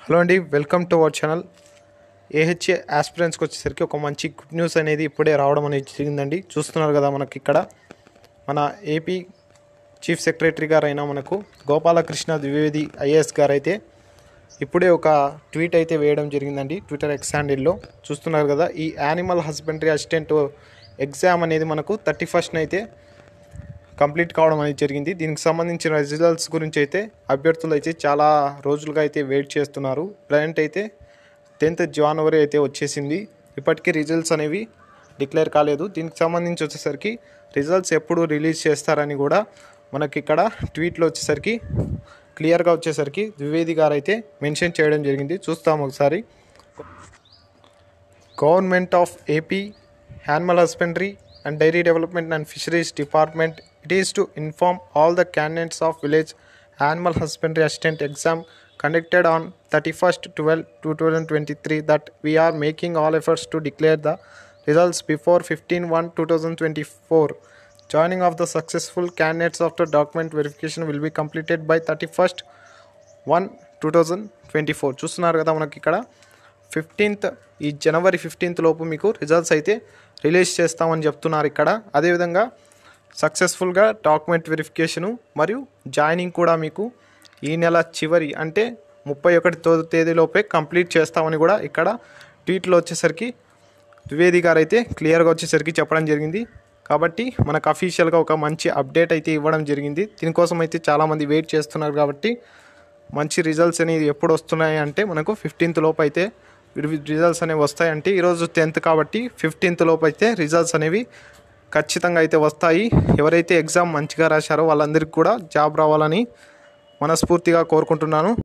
hello అండి welcome to our channel AHA ఆస్పిరెంట్స్కి వచ్చేసరికి ఒక మంచి గుడ్ న్యూస్ అనేది ఇప్పుడే రావడం అనేది జరిగిందండి చూస్తున్నారు కదా మనకి ఇక్కడ మన ఏపీ చీఫ్ సెక్రటరీ గారు అయినా మనకు గోపాలకృష్ణ ద్వివేది ఐఏఎస్ గారు అయితే ఇప్పుడే ఒక ట్వీట్ అయితే వేయడం జరిగిందండి ట్విట్టర్ ఎక్స్ హ్యాండిల్లో చూస్తున్నారు కదా ఈ యానిమల్ హస్బెండరీ అసిస్టెంట్ ఎగ్జామ్ అనేది మనకు థర్టీ ఫస్ట్న అయితే కంప్లీట్ కావడం అనేది జరిగింది దీనికి సంబంధించిన రిజల్ట్స్ గురించి అయితే అభ్యర్థులు అయితే చాలా రోజులుగా అయితే వెయిట్ చేస్తున్నారు ప్రజెంట్ అయితే టెన్త్ జనవరి అయితే వచ్చేసింది ఇప్పటికీ రిజల్ట్స్ అనేవి డిక్లేర్ కాలేదు దీనికి సంబంధించి వచ్చేసరికి రిజల్ట్స్ ఎప్పుడు రిలీజ్ చేస్తారని కూడా మనకి ఇక్కడ ట్వీట్లో వచ్చేసరికి క్లియర్గా వచ్చేసరికి ద్వివేది గారు అయితే మెన్షన్ చేయడం జరిగింది చూస్తాం ఒకసారి government of AP animal husbandry and dairy development and fisheries department it is to inform all the candidates of village animal husbandry assistant exam conducted on thirty first twelve two thousand twenty three that we are making all efforts to declare the results before 15 1 2024 joining of the successful candidates after document verification will be completed by 31st 1 2024 చూస్తున్నారు కదా మనకి ఇక్కడ fifteenth ఈ జనవరి fifteenth లోపు మీకు results అయితే release చేస్తామని చెప్తున్నారు ఇక్కడ అదేవిధంగా సక్సెస్ఫుల్గా డాక్యుమెంట్ వెరిఫికేషను మరియు జాయినింగ్ కూడా మీకు ఈ నెల చివరి అంటే ముప్పై ఒకటి తేదీలోపే కంప్లీట్ చేస్తామని కూడా ఇక్కడ ట్వీట్లో వచ్చేసరికి ద్వివేది గారు అయితే క్లియర్గా వచ్చేసరికి చెప్పడం జరిగింది కాబట్టి మనకు అఫీషియల్గా ఒక మంచి అప్డేట్ అయితే ఇవ్వడం జరిగింది దీనికోసం అయితే చాలామంది వెయిట్ చేస్తున్నారు కాబట్టి మంచి రిజల్ట్స్ అనేవి ఎప్పుడు వస్తున్నాయి అంటే మనకు ఫిఫ్టీన్త్ లోపు అయితే రిజల్ట్స్ అనేవి వస్తాయంటే ఈరోజు టెన్త్ కాబట్టి ఫిఫ్టీన్త్ లోపు అయితే రిజల్ట్స్ అనేవి ఖచ్చితంగా అయితే వస్తాయి ఎవరైతే ఎగ్జామ్ మంచిగా రాశారో వాళ్ళందరికీ కూడా జాబ్ రావాలని మనస్ఫూర్తిగా కోరుకుంటున్నాను